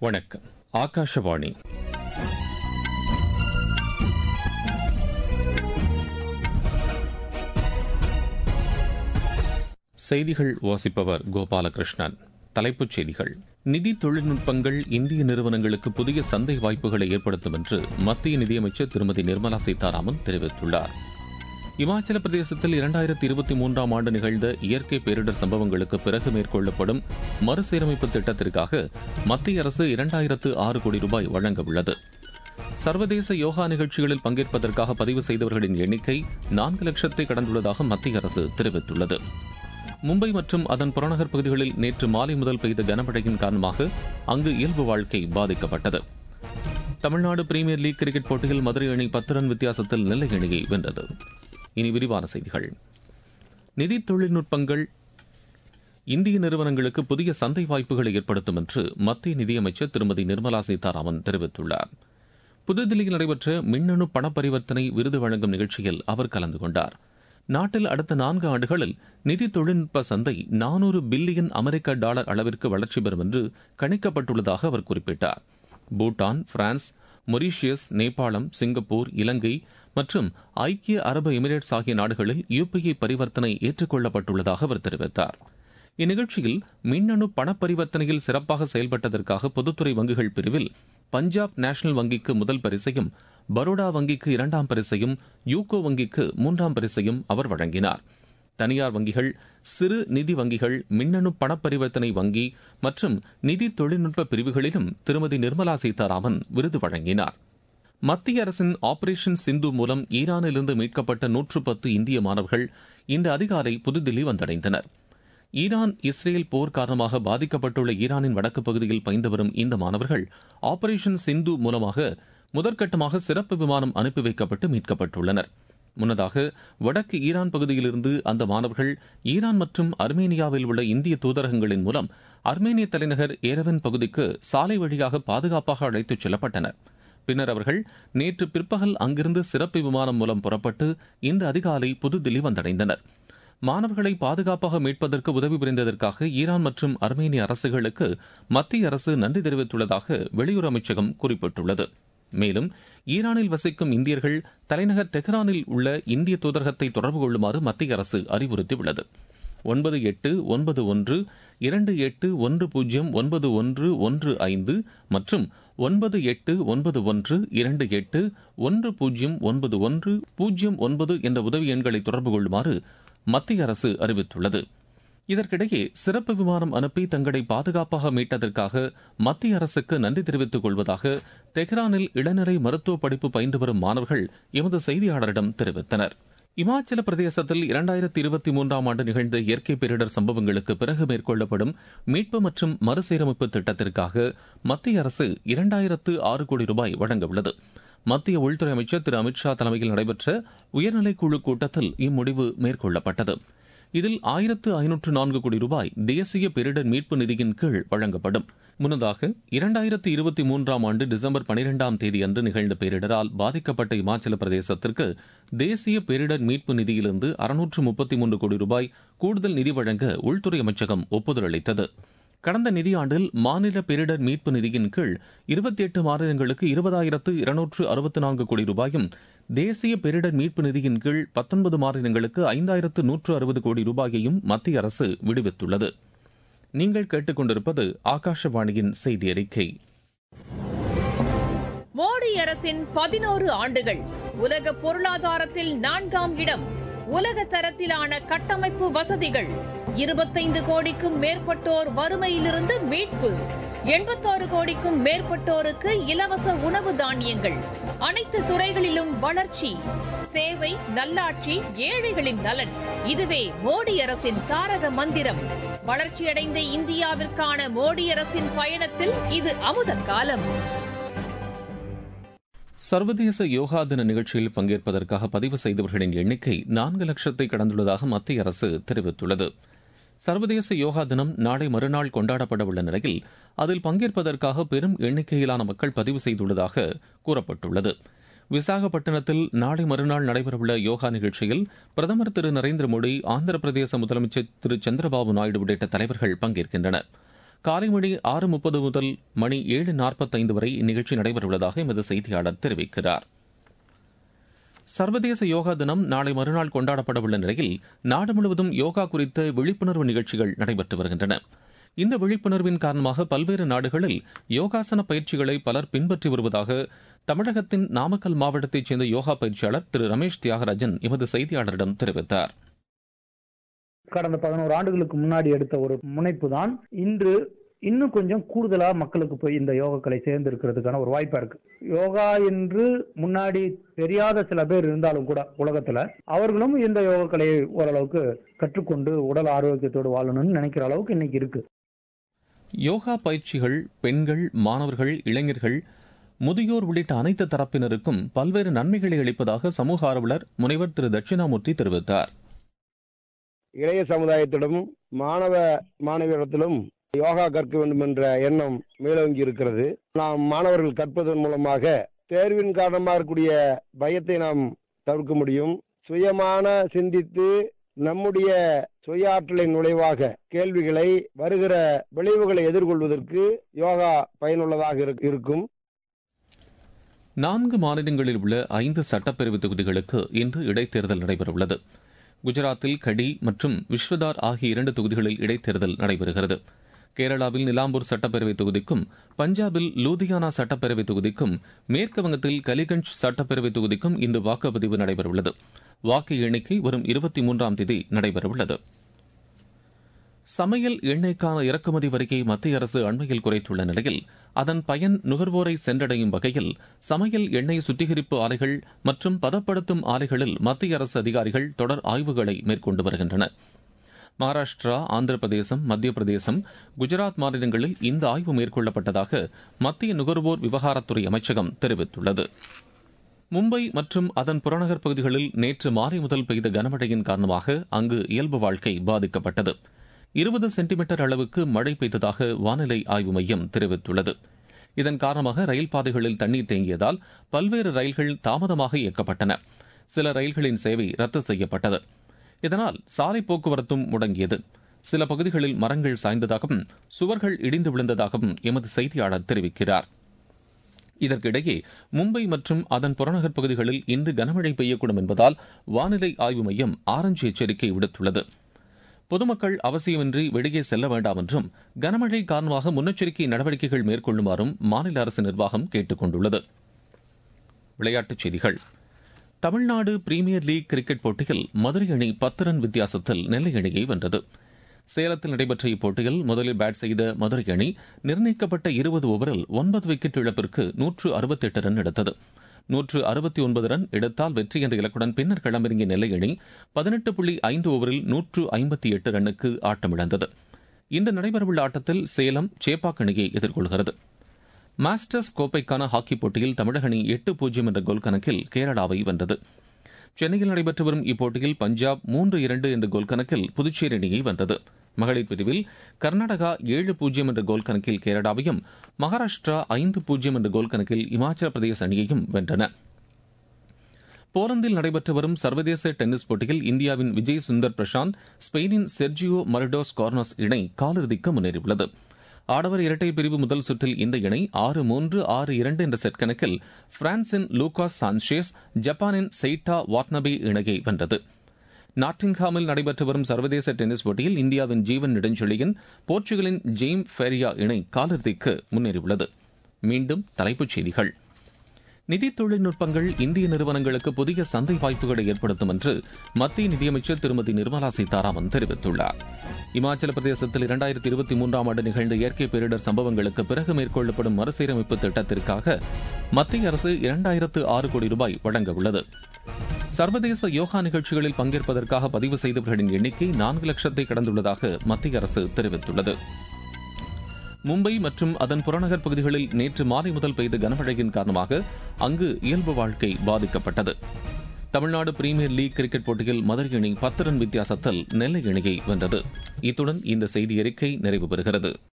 வணக்கம் ஆகாஷவாணி செய்திகள் வாசிப்பவர் கோபாலகிருஷ்ணன் தலைப்புச் செய்திகள் நிதி தொழில்நுட்பங்கள் இந்திய நிறுவனங்களுக்கு புதிய சந்தை வாய்ப்புகளை ஏற்படுத்தும் என்று மத்திய நிதியமைச்சர் திருமதி நிர்மலா சீதாராமன் தெரிவித்துள்ளார் இமாச்சல பிரதேசத்தில் இரண்டாயிரத்தி இருபத்தி மூன்றாம் ஆண்டு நிகழ்ந்த இயற்கை பேரிடர் சம்பவங்களுக்கு பிறகு மேற்கொள்ளப்படும் மறுசீரமைப்பு திட்டத்திற்காக மத்திய அரசு இரண்டாயிரத்து ஆறு கோடி ரூபாய் வழங்க உள்ளது சர்வதேச யோகா நிகழ்ச்சிகளில் பங்கேற்பதற்காக பதிவு செய்தவர்களின் எண்ணிக்கை நான்கு லட்சத்தை கடந்துள்ளதாக மத்திய அரசு தெரிவித்துள்ளது மும்பை மற்றும் அதன் புறநகர் பகுதிகளில் நேற்று மாலை முதல் பெய்த கனமழையின் காரணமாக அங்கு இயல்பு வாழ்க்கை பாதிக்கப்பட்டது தமிழ்நாடு பிரீமியர் லீக் கிரிக்கெட் போட்டியில் மதுரை அணி பத்து ரன் வித்தியாசத்தில் நெல்லை அணியை வென்றது இனி விரிவான செய்திகள் நிதி தொழில்நுட்பங்கள் இந்திய நிறுவனங்களுக்கு புதிய சந்தை வாய்ப்புகளை ஏற்படுத்தும் என்று மத்திய நிதியமைச்சர் திருமதி நிர்மலா சீதாராமன் தெரிவித்துள்ளார் புதுதில்லியில் நடைபெற்ற மின்னணு பண பரிவர்த்தனை விருது வழங்கும் நிகழ்ச்சியில் அவர் கலந்து கொண்டார் நாட்டில் அடுத்த நான்கு ஆண்டுகளில் நிதி தொழில்நுட்ப சந்தை நானூறு பில்லியன் அமெரிக்க டாலர் அளவிற்கு வளர்ச்சி பெறும் என்று கணிக்கப்பட்டுள்ளதாக அவர் குறிப்பிட்டார் பூட்டான் பிரான்ஸ் மொரீஷியஸ் நேபாளம் சிங்கப்பூர் இலங்கை மற்றும் ஐக்கிய அரபு எமிரேட்ஸ் ஆகிய நாடுகளில் யுபிஐ பரிவர்த்தனை ஏற்றுக்கொள்ளப்பட்டுள்ளதாக அவர் தெரிவித்தார் இந்நிகழ்ச்சியில் மின்னணு பண பரிவர்த்தனையில் சிறப்பாக செயல்பட்டதற்காக பொதுத்துறை வங்கிகள் பிரிவில் பஞ்சாப் நேஷனல் வங்கிக்கு முதல் பரிசையும் பரோடா வங்கிக்கு இரண்டாம் பரிசையும் யூகோ வங்கிக்கு மூன்றாம் பரிசையும் அவர் வழங்கினார் தனியார் வங்கிகள் சிறு நிதி வங்கிகள் மின்னணு பண பரிவர்த்தனை வங்கி மற்றும் நிதி தொழில்நுட்ப பிரிவுகளிலும் திருமதி நிர்மலா சீதாராமன் விருது வழங்கினார் மத்திய அரசின் ஆபரேஷன் சிந்து மூலம் ஈரானிலிருந்து மீட்கப்பட்ட நூற்று பத்து இந்திய மாணவர்கள் இன்று அதிகாலை புதுதில்லி வந்தடைந்தனர் ஈரான் இஸ்ரேல் போர் காரணமாக பாதிக்கப்பட்டுள்ள ஈரானின் வடக்கு பகுதியில் பயின்று வரும் இந்த மாணவர்கள் ஆபரேஷன் சிந்து மூலமாக முதற்கட்டமாக சிறப்பு விமானம் அனுப்பி வைக்கப்பட்டு மீட்கப்பட்டுள்ளனர் முன்னதாக வடக்கு ஈரான் பகுதியிலிருந்து அந்த மாணவர்கள் ஈரான் மற்றும் அர்மேனியாவில் உள்ள இந்திய தூதரகங்களின் மூலம் அர்மேனிய தலைநகர் ஏரவன் பகுதிக்கு சாலை வழியாக பாதுகாப்பாக அழைத்துச் செல்லப்பட்டனர் பின்னர் அவர்கள் நேற்று பிற்பகல் அங்கிருந்து சிறப்பு விமானம் மூலம் புறப்பட்டு இன்று அதிகாலை புதுதில்லி வந்தடைந்தனர் மாணவர்களை பாதுகாப்பாக மீட்பதற்கு உதவி புரிந்ததற்காக ஈரான் மற்றும் அர்மேனிய அரசுகளுக்கு மத்திய அரசு நன்றி தெரிவித்துள்ளதாக வெளியுறவு அமைச்சகம் குறிப்பிட்டுள்ளது மேலும் ஈரானில் வசிக்கும் இந்தியர்கள் தலைநகர் தெஹ்ரானில் உள்ள இந்திய தூதரகத்தை தொடர்பு கொள்ளுமாறு மத்திய அரசு அறிவுறுத்தியுள்ளது ஒன்பது எட்டு ஒன்பது ஒன்று இரண்டு எட்டு ஒன்று பூஜ்ஜியம் ஒன்பது ஒன்று ஒன்று ஐந்து மற்றும் ஒன்பது எட்டு ஒன்பது ஒன்று இரண்டு எட்டு ஒன்று பூஜ்ஜியம் ஒன்பது ஒன்று பூஜ்ஜியம் ஒன்பது என்ற உதவி எண்களை தொடர்பு கொள்ளுமாறு மத்திய அரசு அறிவித்துள்ளது இதற்கிடையே சிறப்பு விமானம் அனுப்பி தங்களை பாதுகாப்பாக மீட்டதற்காக மத்திய அரசுக்கு நன்றி தெரிவித்துக் கொள்வதாக தெஹ்ரானில் இளநிலை மருத்துவ படிப்பு பயின்று வரும் மாணவர்கள் எமது செய்தியாளரிடம் தெரிவித்தனர் இமாச்சல பிரதேசத்தில் இரண்டாயிரத்தி இருபத்தி மூன்றாம் ஆண்டு நிகழ்ந்த இயற்கை பேரிடர் சம்பவங்களுக்கு பிறகு மேற்கொள்ளப்படும் மீட்பு மற்றும் மறுசீரமைப்பு திட்டத்திற்காக மத்திய அரசு இரண்டாயிரத்து ஆறு கோடி ரூபாய் வழங்க உள்ளது மத்திய உள்துறை அமைச்சர் திரு அமித்ஷா தலைமையில் நடைபெற்ற உயர்நிலைக்குழு கூட்டத்தில் இம்முடிவு மேற்கொள்ளப்பட்டது இதில் ஆயிரத்து ஐநூற்று நான்கு கோடி ரூபாய் தேசிய பேரிடர் மீட்பு நிதியின் கீழ் வழங்கப்படும் முன்னதாக இரண்டாயிரத்து இருபத்தி மூன்றாம் ஆண்டு டிசம்பர் பனிரெண்டாம் தேதி அன்று நிகழ்ந்த பேரிடரால் பாதிக்கப்பட்ட இமாச்சல பிரதேசத்திற்கு தேசிய பேரிடர் மீட்பு நிதியிலிருந்து அறுநூற்று முப்பத்தி மூன்று கோடி ரூபாய் கூடுதல் நிதி வழங்க உள்துறை அமைச்சகம் ஒப்புதல் அளித்தது கடந்த நிதியாண்டில் மாநில பேரிடர் மீட்பு நிதியின் கீழ் இருபத்தி எட்டு மாநிலங்களுக்கு இருபதாயிரத்து இருநூற்று அறுபத்தி நான்கு கோடி ரூபாயும் தேசிய பேரிடர் மீட்பு நிதியின் கீழ் பத்தொன்பது மாநிலங்களுக்கு ஐந்தாயிரத்து நூற்று அறுபது கோடி ரூபாயையும் மத்திய அரசு விடுவித்துள்ளது நீங்கள் கேட்டுக்கொண்டிருப்பது ஆகாஷவாணியின் செய்தி அறிக்கை மோடி அரசின் பதினோரு ஆண்டுகள் உலக பொருளாதாரத்தில் நான்காம் இடம் உலக தரத்திலான கட்டமைப்பு வசதிகள் இருபத்தைந்து கோடிக்கும் மேற்பட்டோர் வறுமையிலிருந்து மீட்பு எண்பத்தாறு கோடிக்கும் மேற்பட்டோருக்கு இலவச உணவு தானியங்கள் அனைத்து துறைகளிலும் வளர்ச்சி சேவை நல்லாட்சி ஏழைகளின் நலன் இதுவே மோடி அரசின் தாரக மந்திரம் வளர்ச்சியடைந்த இந்தியாவிற்கான மோடி அரசின் பயணத்தில் இது அமுத காலம் சர்வதேச யோகா தின நிகழ்ச்சியில் பங்கேற்பதற்காக பதிவு செய்தவர்களின் எண்ணிக்கை நான்கு லட்சத்தை கடந்துள்ளதாக மத்திய அரசு தெரிவித்துள்ளது சர்வதேச யோகா தினம் நாளை மறுநாள் கொண்டாடப்பட உள்ள நிலையில் அதில் பங்கேற்பதற்காக பெரும் எண்ணிக்கையிலான மக்கள் பதிவு செய்துள்ளதாக கூறப்பட்டுள்ளது விசாகப்பட்டினத்தில் நாளை மறுநாள் நடைபெறவுள்ள யோகா நிகழ்ச்சியில் பிரதமர் திரு நரேந்திர மோடி ஆந்திர பிரதேச முதலமைச்சர் திரு சந்திரபாபு நாயுடு உள்ளிட்ட தலைவர்கள் பங்கேற்கின்றனர் காலை மணி ஆறு முப்பது முதல் மணி ஏழு நாற்பத்தைந்து வரை இந்நிகழ்ச்சி நடைபெறவுள்ளதாக எமது செய்தியாளர் தெரிவிக்கிறார் சர்வதேச யோகா தினம் நாளை மறுநாள் கொண்டாடப்படவுள்ள நிலையில் நாடு முழுவதும் யோகா குறித்த விழிப்புணர்வு நிகழ்ச்சிகள் நடைபெற்று வருகின்றன இந்த விழிப்புணர்வின் காரணமாக பல்வேறு நாடுகளில் யோகாசன பயிற்சிகளை பலர் பின்பற்றி வருவதாக தமிழகத்தின் நாமக்கல் மாவட்டத்தைச் சேர்ந்த யோகா பயிற்சியாளர் திரு ரமேஷ் தியாகராஜன் எமது செய்தியாளரிடம் தெரிவித்தார் கடந்த பதினோரு ஆண்டுகளுக்கு முன்னாடி எடுத்த ஒரு முனைப்பு தான் இன்று இன்னும் கொஞ்சம் கூடுதலா மக்களுக்கு போய் இந்த யோகக்கலை சேர்ந்து இருக்கிறதுக்கான ஒரு வாய்ப்பா இருக்கு யோகா என்று முன்னாடி தெரியாத சில பேர் இருந்தாலும் கூட உலகத்துல அவர்களும் இந்த யோகக்கலையை ஓரளவுக்கு கற்றுக்கொண்டு உடல் ஆரோக்கியத்தோடு வாழணும்னு நினைக்கிற அளவுக்கு இன்னைக்கு இருக்கு யோகா பயிற்சிகள் பெண்கள் மாணவர்கள் இளைஞர்கள் முதியோர் உள்ளிட்ட அனைத்து தரப்பினருக்கும் பல்வேறு நன்மைகளை அளிப்பதாக சமூக ஆர்வலர் முனைவர் திரு தட்சிணாமூர்த்தி தெரிவித்தார் இளைய சமுதாயத்திடமும் மாணவ மாணவியரிடத்திலும் யோகா கற்க வேண்டும் என்ற எண்ணம் மேலோங்கி இருக்கிறது நாம் மாணவர்கள் கற்பதன் மூலமாக தேர்வின் காரணமாக இருக்கக்கூடிய பயத்தை நாம் தவிர்க்க முடியும் சுயமான சிந்தித்து நம்முடைய சுய ஆற்றலின் நுழைவாக கேள்விகளை வருகிற விளைவுகளை எதிர்கொள்வதற்கு யோகா பயனுள்ளதாக இருக்கும் நான்கு மாநிலங்களில் உள்ள ஐந்து சட்டப்பேரவை தொகுதிகளுக்கு இன்று இடைத்தேர்தல் நடைபெறவுள்ளது குஜராத்தில் கடி மற்றும் விஸ்வதார் ஆகிய இரண்டு தொகுதிகளில் இடைத்தேர்தல் நடைபெறுகிறது கேரளாவில் நிலாம்பூர் சட்டப்பேரவை தொகுதிக்கும் பஞ்சாபில் லூதியானா சட்டப்பேரவை தொகுதிக்கும் மேற்கு வங்கத்தில் கலிகஞ்ச் சட்டப்பேரவை தொகுதிக்கும் இன்று வாக்குப்பதிவு நடைபெறவுள்ளது வாக்கு எண்ணிக்கை வரும் இருபத்தி மூன்றாம் தேதி நடைபெறவுள்ளது சமையல் எண்ணெய்க்கான இறக்குமதி வரியை மத்திய அரசு அண்மையில் குறைத்துள்ள நிலையில் அதன் பயன் நுகர்வோரை சென்றடையும் வகையில் சமையல் எண்ணெய் சுத்திகரிப்பு ஆலைகள் மற்றும் பதப்படுத்தும் ஆலைகளில் மத்திய அரசு அதிகாரிகள் தொடர் ஆய்வுகளை மேற்கொண்டு வருகின்றனர் மகாராஷ்டிரா ஆந்திர பிரதேசம் மத்திய பிரதேசம் குஜராத் மாநிலங்களில் இந்த ஆய்வு மேற்கொள்ளப்பட்டதாக மத்திய நுகர்வோர் விவகாரத்துறை அமைச்சகம் தெரிவித்துள்ளது மும்பை மற்றும் அதன் புறநகர் பகுதிகளில் நேற்று மாலை முதல் பெய்த கனமழையின் காரணமாக அங்கு இயல்பு வாழ்க்கை பாதிக்கப்பட்டது இருபது சென்டிமீட்டர் அளவுக்கு மழை பெய்ததாக வானிலை ஆய்வு மையம் தெரிவித்துள்ளது இதன் காரணமாக ரயில் பாதைகளில் தண்ணீர் தேங்கியதால் பல்வேறு ரயில்கள் தாமதமாக இயக்கப்பட்டன சில ரயில்களின் சேவை ரத்து செய்யப்பட்டது இதனால் சாலை போக்குவரத்தும் முடங்கியது சில பகுதிகளில் மரங்கள் சாய்ந்ததாகவும் சுவர்கள் இடிந்து விழுந்ததாகவும் எமது செய்தியாளர் தெரிவிக்கிறார் இதற்கிடையே மும்பை மற்றும் அதன் புறநகர் பகுதிகளில் இன்று கனமழை பெய்யக்கூடும் என்பதால் வானிலை ஆய்வு மையம் ஆரஞ்சு எச்சரிக்கை விடுத்துள்ளது பொதுமக்கள் அவசியமின்றி வெளியே செல்ல வேண்டாம் என்றும் கனமழை காரணமாக முன்னெச்சரிக்கை நடவடிக்கைகள் மேற்கொள்ளுமாறும் மாநில அரசு நிர்வாகம் கேட்டுக் கொண்டுள்ளது விளையாட்டுச் செய்திகள் தமிழ்நாடு பிரீமியர் லீக் கிரிக்கெட் போட்டியில் மதுரை அணி பத்து ரன் வித்தியாசத்தில் நெல்லை அணியை வென்றது சேலத்தில் நடைபெற்ற இப்போட்டியில் முதலில் பேட் செய்த மதுரை அணி நிர்ணயிக்கப்பட்ட இருபது ஓவரில் ஒன்பது விக்கெட் இழப்பிற்கு நூற்று அறுபத்தெட்டு ரன் எடுத்தது நூற்று அறுபத்தி ஒன்பது ரன் எடுத்தால் வெற்றி என்ற இலக்குடன் பின்னர் களமிறங்கிய நெல்லை அணி பதினெட்டு புள்ளி ஐந்து ஓவரில் நூற்று ஐம்பத்தி எட்டு ரன்னுக்கு ஆட்டமிழந்தது இன்று நடைபெறவுள்ள ஆட்டத்தில் சேலம் சேப்பாக் அணியை எதிர்கொள்கிறது மாஸ்டர்ஸ் கோப்பைக்கான ஹாக்கி போட்டியில் தமிழக அணி எட்டு பூஜ்ஜியம் என்ற கோல் கணக்கில் கேரளாவை வென்றது சென்னையில் நடைபெற்று வரும் இப்போட்டியில் பஞ்சாப் மூன்று இரண்டு என்ற கோல் கணக்கில் புதுச்சேரி அணியை வென்றது மகளிர் பிரிவில் கர்நாடகா ஏழு பூஜ்ஜியம் என்ற கோல் கணக்கில் கேரளாவையும் மகாராஷ்டிரா ஐந்து பூஜ்ஜியம் என்ற கோல் கணக்கில் இமாச்சல பிரதேச அணியையும் வென்றன போலந்தில் நடைபெற்று வரும் சர்வதேச டென்னிஸ் போட்டியில் இந்தியாவின் விஜய் சுந்தர் பிரசாந்த் ஸ்பெயினின் செர்ஜியோ மரடோஸ் கார்னஸ் இணை காலிறுதிக்கு முன்னேறியுள்ளது ஆடவர் இரட்டை பிரிவு முதல் சுற்றில் இந்த இணை ஆறு மூன்று ஆறு இரண்டு என்ற செட் கணக்கில் பிரான்சின் லூகாஸ் சான்ஷேஸ் ஜப்பானின் செயிட்டா வாட்னபே இணையை வென்றது நாட்டிங்ஹாமில் நடைபெற்று வரும் சர்வதேச டென்னிஸ் போட்டியில் இந்தியாவின் ஜீவன் நெடுஞ்செழியன் போர்ச்சுகலின் ஜெய்ம் ஃபேரியா இணை காலிறுதிக்கு முன்னேறியுள்ளது மீண்டும் தலைப்புச் செய்திகள் நிதி தொழில்நுட்பங்கள் இந்திய நிறுவனங்களுக்கு புதிய சந்தை வாய்ப்புகளை ஏற்படுத்தும் என்று மத்திய நிதியமைச்சர் திருமதி நிர்மலா சீதாராமன் தெரிவித்துள்ளார் இமாச்சல பிரதேசத்தில் இரண்டாயிரத்தி இருபத்தி மூன்றாம் ஆண்டு நிகழ்ந்த இயற்கை பேரிடர் சம்பவங்களுக்கு பிறகு மேற்கொள்ளப்படும் மறுசீரமைப்பு திட்டத்திற்காக மத்திய அரசு இரண்டாயிரத்து ஆறு கோடி ரூபாய் வழங்க உள்ளது சர்வதேச யோகா நிகழ்ச்சிகளில் பங்கேற்பதற்காக பதிவு செய்தவர்களின் எண்ணிக்கை நான்கு லட்சத்தை கடந்துள்ளதாக மத்திய அரசு தெரிவித்துள்ளது மும்பை மற்றும் அதன் புறநகர் பகுதிகளில் நேற்று மாலை முதல் பெய்த கனமழையின் காரணமாக அங்கு இயல்பு வாழ்க்கை பாதிக்கப்பட்டது தமிழ்நாடு பிரீமியர் லீக் கிரிக்கெட் போட்டியில் மதுரை அணி பத்து ரன் வித்தியாசத்தில் நெல்லை அணியை வென்றது இத்துடன் இந்த செய்தி அறிக்கை நிறைவு பெறுகிறது